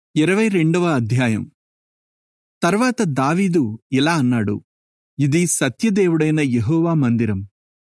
ఇరవై రెండవ అధ్యాయం తర్వాత దావీదు ఇలా అన్నాడు ఇది సత్యదేవుడైన యెహోవా మందిరం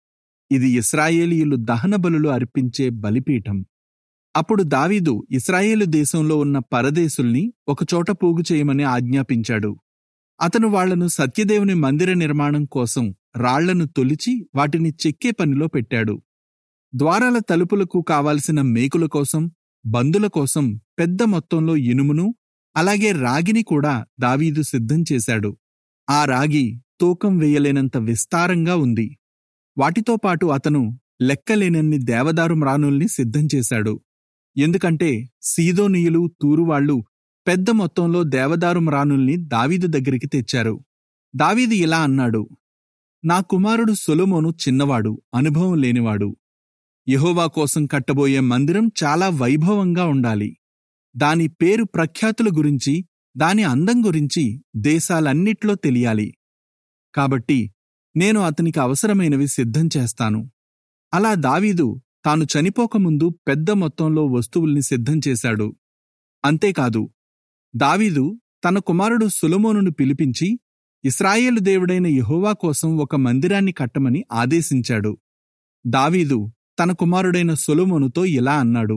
ఇది ఇస్రాయేలీయులు దహన బలులు అర్పించే బలిపీఠం అప్పుడు దావీదు ఇస్రాయేలు దేశంలో ఉన్న పరదేశుల్ని ఒకచోట పోగు చేయమని ఆజ్ఞాపించాడు అతను వాళ్లను సత్యదేవుని మందిర నిర్మాణం కోసం రాళ్లను తొలిచి వాటిని చెక్కే పనిలో పెట్టాడు ద్వారాల తలుపులకు కావాల్సిన మేకుల కోసం బందుల కోసం పెద్ద మొత్తంలో ఇనుమును అలాగే రాగిని కూడా దావీదు సిద్ధం చేశాడు ఆ రాగి తూకం వేయలేనంత విస్తారంగా ఉంది వాటితో పాటు అతను లెక్కలేనన్ని దేవదారు మ్రానుల్ని సిద్ధం చేశాడు ఎందుకంటే సీదోనీయులు తూరువాళ్లు పెద్ద మొత్తంలో దేవదారు మ్రానుల్ని దావీదు దగ్గరికి తెచ్చారు దావీదు ఇలా అన్నాడు నా కుమారుడు సొలొమోను చిన్నవాడు అనుభవం లేనివాడు యెహోవా కోసం కట్టబోయే మందిరం చాలా వైభవంగా ఉండాలి దాని పేరు ప్రఖ్యాతుల గురించి దాని అందం గురించి దేశాలన్నిట్లో తెలియాలి కాబట్టి నేను అతనికి అవసరమైనవి సిద్ధం చేస్తాను అలా దావీదు తాను చనిపోకముందు పెద్ద మొత్తంలో వస్తువుల్ని సిద్ధం చేశాడు అంతేకాదు దావీదు తన కుమారుడు సులమోనును పిలిపించి ఇస్రాయేలు దేవుడైన యెహోవా కోసం ఒక మందిరాన్ని కట్టమని ఆదేశించాడు దావీదు తన కుమారుడైన సొలొమోనుతో ఇలా అన్నాడు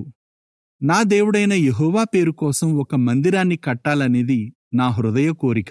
నా దేవుడైన యెహోవా పేరు కోసం ఒక మందిరాన్ని కట్టాలనేది నా హృదయ కోరిక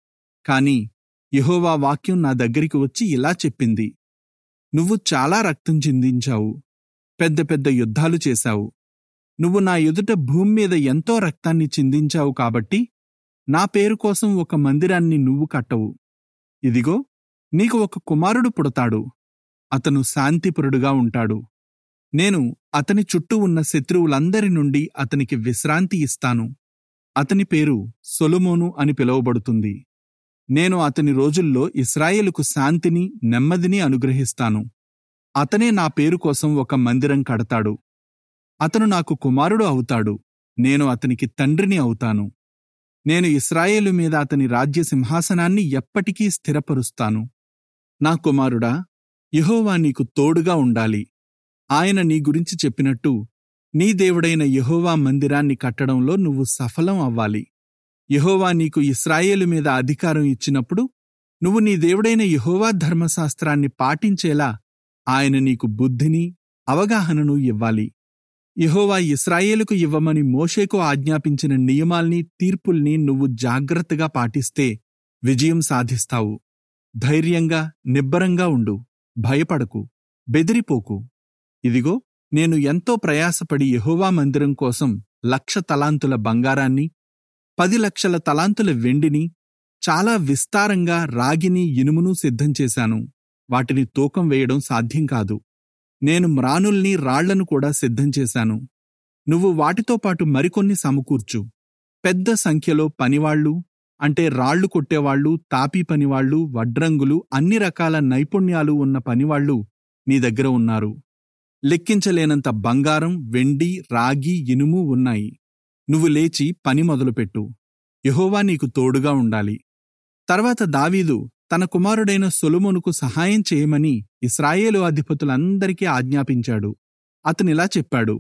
కాని యెహోవా వాక్యం నా దగ్గరికి వచ్చి ఇలా చెప్పింది నువ్వు చాలా రక్తం చిందించావు పెద్ద పెద్ద యుద్ధాలు చేశావు నువ్వు నా ఎదుట భూమి మీద ఎంతో రక్తాన్ని చిందించావు కాబట్టి నా పేరు కోసం ఒక మందిరాన్ని నువ్వు కట్టవు ఇదిగో నీకు ఒక కుమారుడు పుడతాడు అతను శాంతిపురుడుగా ఉంటాడు నేను అతని చుట్టూ ఉన్న శత్రువులందరి నుండి అతనికి విశ్రాంతి ఇస్తాను అతని పేరు సొలొమోను అని పిలువబడుతుంది నేను అతని రోజుల్లో ఇస్రాయేలుకు శాంతిని నెమ్మదిని అనుగ్రహిస్తాను అతనే నా పేరు కోసం ఒక మందిరం కడతాడు అతను నాకు కుమారుడు అవుతాడు నేను అతనికి తండ్రిని అవుతాను నేను ఇస్రాయేలు మీద అతని రాజ్య సింహాసనాన్ని ఎప్పటికీ స్థిరపరుస్తాను నా కుమారుడా యెహోవా నీకు తోడుగా ఉండాలి ఆయన నీ గురించి చెప్పినట్టు నీ దేవుడైన యెహోవా మందిరాన్ని కట్టడంలో నువ్వు సఫలం అవ్వాలి యెహోవా నీకు ఇస్రాయేలు మీద అధికారం ఇచ్చినప్పుడు నువ్వు నీ దేవుడైన యెహోవా ధర్మశాస్త్రాన్ని పాటించేలా ఆయన నీకు బుద్ధిని అవగాహనను ఇవ్వాలి యెహోవా ఇస్రాయేలుకు ఇవ్వమని మోషేకు ఆజ్ఞాపించిన నియమాల్ని తీర్పుల్ని నువ్వు జాగ్రత్తగా పాటిస్తే విజయం సాధిస్తావు ధైర్యంగా నిబ్బరంగా ఉండు భయపడకు బెదిరిపోకు ఇదిగో నేను ఎంతో ప్రయాసపడి యెహోవా మందిరం కోసం లక్ష తలాంతుల బంగారాన్ని పది లక్షల తలాంతుల వెండిని చాలా విస్తారంగా రాగిని ఇనుమును సిద్ధం చేశాను వాటిని తూకం వేయడం సాధ్యం కాదు నేను మ్రానుల్ని రాళ్లను కూడా సిద్ధం చేశాను నువ్వు వాటితో పాటు మరికొన్ని సమకూర్చు పెద్ద సంఖ్యలో పనివాళ్లు అంటే రాళ్లు కొట్టేవాళ్లు తాపీ పనివాళ్లు వడ్రంగులు అన్ని రకాల నైపుణ్యాలు ఉన్న పనివాళ్లు నీ దగ్గర ఉన్నారు లెక్కించలేనంత బంగారం వెండి రాగి ఇనుము ఉన్నాయి నువ్వు లేచి పని మొదలుపెట్టు యెహోవా నీకు తోడుగా ఉండాలి తర్వాత దావీదు తన కుమారుడైన సొలొమోనుకు సహాయం చేయమని ఇస్రాయేలు అధిపతులందరికీ ఆజ్ఞాపించాడు అతనిలా చెప్పాడు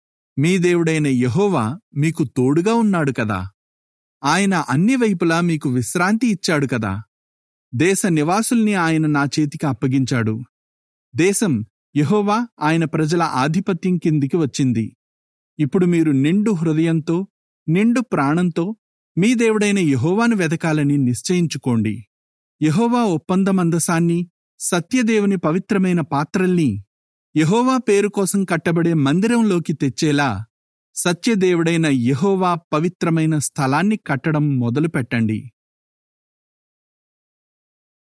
మీ దేవుడైన యెహోవా మీకు తోడుగా ఉన్నాడు కదా ఆయన అన్ని వైపులా మీకు విశ్రాంతి ఇచ్చాడు కదా దేశ నివాసుల్ని ఆయన నా చేతికి అప్పగించాడు దేశం యెహోవా ఆయన ప్రజల ఆధిపత్యం కిందికి వచ్చింది ఇప్పుడు మీరు నిండు హృదయంతో నిండు ప్రాణంతో మీ దేవుడైన యెహోవాను వెదకాలని నిశ్చయించుకోండి యెహోవా ఒప్పందమందసాన్ని సత్యదేవుని పవిత్రమైన పాత్రల్ని యెహోవా పేరు కోసం కట్టబడే మందిరంలోకి తెచ్చేలా సత్యదేవుడైన యెహోవా పవిత్రమైన స్థలాన్ని కట్టడం మొదలుపెట్టండి